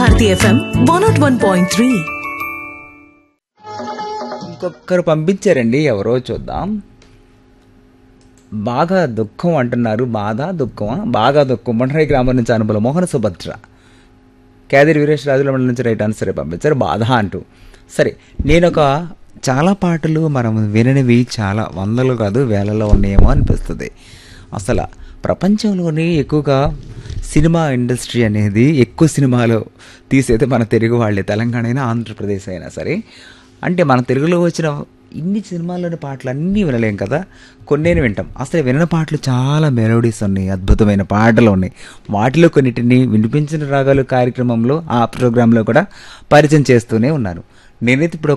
Bharati FM one nought one point three ఇంకొకరు పంపించారండి ఎవరో చూద్దాం బాగా దుఃఖం అంటున్నారు బాధ దుఃఖమా బాగా దుఃఖం మొండరాయి గ్రామం నుంచి అనుభవం మోహన సుభద్ర కేదిరి వీరేష్ రాజుల మండలం నుంచి రైట్ ఆన్సర్ పంపించారు బాధ అంటూ సరే నేను ఒక చాలా పాటలు మనం విననివి చాలా వందలు కాదు వేలలో ఉన్నాయేమో అనిపిస్తుంది అసలు ప్రపంచంలోనే ఎక్కువగా సినిమా ఇండస్ట్రీ అనేది ఎక్కువ సినిమాలు తీసేది మన తెలుగు వాళ్ళే తెలంగాణ అయినా ఆంధ్రప్రదేశ్ అయినా సరే అంటే మన తెలుగులో వచ్చిన ఇన్ని సినిమాల్లోని పాటలు అన్నీ వినలేం కదా కొన్నేని వింటాం అసలు వినని పాటలు చాలా మెలోడీస్ ఉన్నాయి అద్భుతమైన పాటలు ఉన్నాయి వాటిలో కొన్నిటిని వినిపించిన రాగాలు కార్యక్రమంలో ఆ ప్రోగ్రాంలో కూడా పరిచయం చేస్తూనే ఉన్నారు నేనైతే ఇప్పుడు